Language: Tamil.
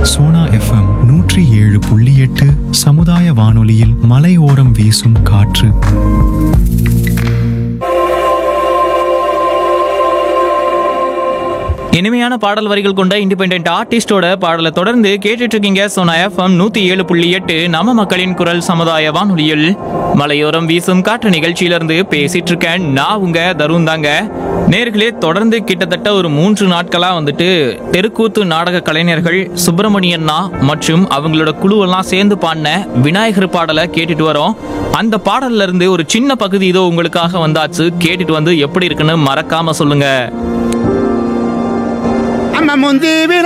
சோனா எஃப்எம் நூற்றி ஏழு புள்ளி எட்டு சமுதாய வானொலியில் மலையோரம் வீசும் காற்று இனிமையான பாடல் வரிகள் கொண்ட இண்டிபெண்டன்ட் ஆர்டிஸ்டோட பாடலை தொடர்ந்து கேட்டுட்டு இருக்கீங்க சோனா எஃப்எம் நூத்தி ஏழு புள்ளி எட்டு நம்ம மக்களின் குரல் சமுதாய வானொலியில் மலையோரம் வீசும் காற்று நிகழ்ச்சியிலிருந்து பேசிட்டு இருக்கேன் நான் உங்க தருண் தாங்க நேர்களே தொடர்ந்து கிட்டத்தட்ட ஒரு மூன்று நாட்களா வந்துட்டு தெருக்கூத்து நாடக கலைஞர்கள் சுப்பிரமணியண்ணா மற்றும் அவங்களோட குழுவெல்லாம் சேர்ந்து பாடின விநாயகர் பாடலை கேட்டுட்டு வரோம் அந்த பாடல்ல இருந்து ஒரு சின்ன பகுதி இதோ உங்களுக்காக வந்தாச்சு கேட்டுட்டு வந்து எப்படி இருக்குன்னு மறக்காம சொல்லுங்க அம்ம முந்தி விநாயகர்